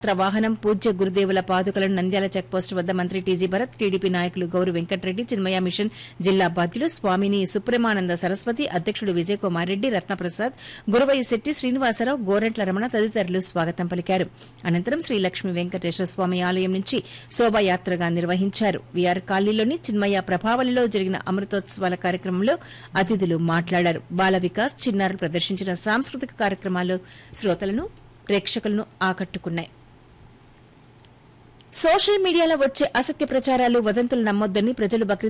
చిత్ర వాహనం పూజ్య గురుదేవుల పాదుకలను నంద్యాల చెక్పోస్ట్ వద్ద మంత్రి టీజీ భరత్ టీడీపీ నాయకులు గౌరు వెంకటరెడ్డి చిన్మయ మిషన్ జిల్లా బాధ్యులు స్వామిని సుప్రమానంద సరస్వతి అధ్యక్షుడు విజయకుమార్ రెడ్డి రత్నప్రసాద్ గురవయ్య శెట్టి శ్రీనివాసరావు గోరంట్ల రమణ తదితరులు స్వాగతం పలికారు అనంతరం శ్రీ లక్ష్మీ వెంకటేశ్వర స్వామి ఆలయం నుంచి శోభాయాత్రగా నిర్వహించారు వీఆర్ కాలనీలోని చిన్మయ ప్రభావలిలో జరిగిన అమృతోత్సవాల కార్యక్రమంలో అతిథులు మాట్లాడారు బాల వికాస్ చిన్నారులు ప్రదర్శించిన సాంస్కృతిక కార్యక్రమాలు శ్రోతలను ప్రేక్షకులను ఆకట్టుకున్నాయి సోషల్ మీడియాలో వచ్చే అసత్య ప్రచారాలు వదంతులు నమ్మొద్దని ప్రజలు బక్రీద్